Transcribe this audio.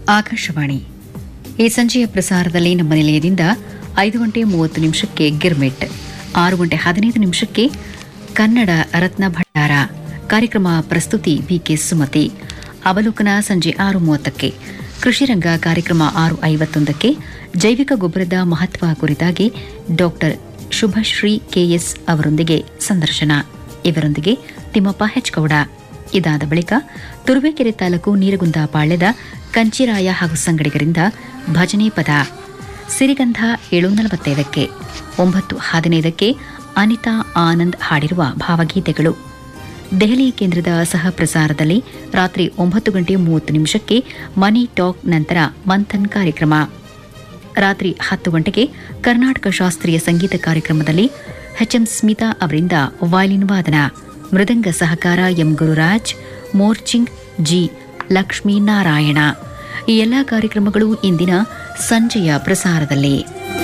ಆಕಾಶವಾಣಿ ಈ ಸಂಜೆಯ ಪ್ರಸಾರದಲ್ಲಿ ನಮ್ಮ ನಿಲಯದಿಂದ ಐದು ಗಂಟೆ ಮೂವತ್ತು ನಿಮಿಷಕ್ಕೆ ಗಿರ್ಮಿಟ್ ಆರು ಗಂಟೆ ಹದಿನೈದು ನಿಮಿಷಕ್ಕೆ ಕನ್ನಡ ರತ್ನ ಭಂಡಾರ ಕಾರ್ಯಕ್ರಮ ಪ್ರಸ್ತುತಿ ಬಿಕೆ ಸುಮತಿ ಅವಲೋಕನ ಸಂಜೆ ಆರು ಮೂವತ್ತಕ್ಕೆ ಕೃಷಿರಂಗ ಕಾರ್ಯಕ್ರಮ ಆರು ಐವತ್ತೊಂದಕ್ಕೆ ಜೈವಿಕ ಗೊಬ್ಬರದ ಮಹತ್ವ ಕುರಿತಾಗಿ ಡಾಕ್ಟರ್ ಶುಭಶ್ರೀ ಕೆಎಸ್ ಅವರೊಂದಿಗೆ ಸಂದರ್ಶನ ಇವರೊಂದಿಗೆ ತಿಮ್ಮಪ್ಪ ಹೆಚ್ಗೌಡ ಇದಾದ ಬಳಿಕ ತುರುವೇಕೆರೆ ತಾಲೂಕು ನೀರಗುಂದ ಪಾಳ್ಯದ ಕಂಚಿರಾಯ ಹಾಗೂ ಸಂಗಡಿಗರಿಂದ ಭಜನೆ ಪದ ಸಿರಿಗಂಧ ಏಳು ನಲವತ್ತೈದಕ್ಕೆ ಒಂಬತ್ತು ಹದಿನೈದಕ್ಕೆ ಅನಿತಾ ಆನಂದ್ ಹಾಡಿರುವ ಭಾವಗೀತೆಗಳು ದೆಹಲಿ ಕೇಂದ್ರದ ಸಹ ಪ್ರಸಾರದಲ್ಲಿ ರಾತ್ರಿ ಒಂಬತ್ತು ಗಂಟೆ ಮೂವತ್ತು ನಿಮಿಷಕ್ಕೆ ಮನಿ ಟಾಕ್ ನಂತರ ಮಂಥನ್ ಕಾರ್ಯಕ್ರಮ ರಾತ್ರಿ ಹತ್ತು ಗಂಟೆಗೆ ಕರ್ನಾಟಕ ಶಾಸ್ತ್ರೀಯ ಸಂಗೀತ ಕಾರ್ಯಕ್ರಮದಲ್ಲಿ ಎಚ್ಎಂ ಸ್ಮಿತಾ ಅವರಿಂದ ವಯಲಿನ್ ವಾದನ ಮೃದಂಗ ಸಹಕಾರ ಎಂ ಗುರುರಾಜ್ ಮೋರ್ಚಿಂಗ್ ಜಿ ಲಕ್ಷ್ಮೀನಾರಾಯಣ ಈ ಎಲ್ಲಾ ಕಾರ್ಯಕ್ರಮಗಳು ಇಂದಿನ ಸಂಜೆಯ ಪ್ರಸಾರದಲ್ಲಿ